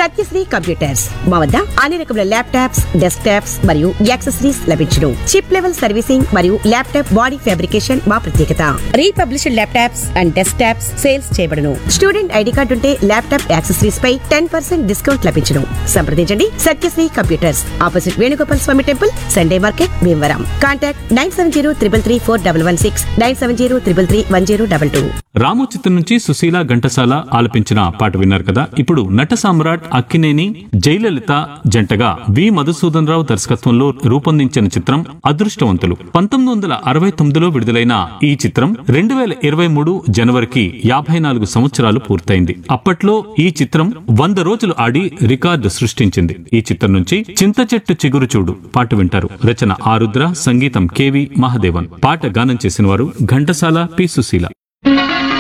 Satyasri computers మా వద్ద అన్ని రకముల ల్యాప్టాప్స్ డెస్క్ టాప్స్ మరియు యాక్సెసరీస్ లభించును చిప్ లెవెల్ సర్వీసింగ్ మరియు ల్యాప్టాప్ బాడీ ఫ్యాబ్రికేషన్ మా ప్రత్యేకత refurbished laptops and desktops sales చేయబడును స్టూడెంట్ ఐడి కార్డు ఉంటే ల్యాప్టాప్ యాక్సెసరీస్ పై టెన్ పర్సెంట్ డిస్కౌంట్ లభించును సంప్రదించండి Satyasri computers opposite Venugopal Swami temple Sunday market Bhimavaram contact nine seven zero triple three four double one six nine seven zero triple three one zero double two Ramu చిత్రం నుంచి సుశీల ఘంటసాల ఆలపించిన పాట విన్నారు కదా ఇప్పుడు నట సామ్రాట్ అక్కినేని జయలలిత జంటగా వి మధుసూదన్ రావు దర్శకత్వంలో రూపొందించిన చిత్రం అదృష్టవంతులు పంతొమ్మిది వందల అరవై తొమ్మిదిలో విడుదలైన ఈ చిత్రం రెండు వేల ఇరవై మూడు జనవరికి యాభై నాలుగు సంవత్సరాలు పూర్తయింది అప్పట్లో ఈ చిత్రం వంద రోజులు ఆడి రికార్డు సృష్టించింది ఈ చిత్రం నుంచి చింత చెట్టు చిగురు చూడు పాట వింటారు రచన ఆరుద్ర సంగీతం కెవి మహదేవన్ పాట గానం చేసిన వారు ఘంటసాల పి సుశీల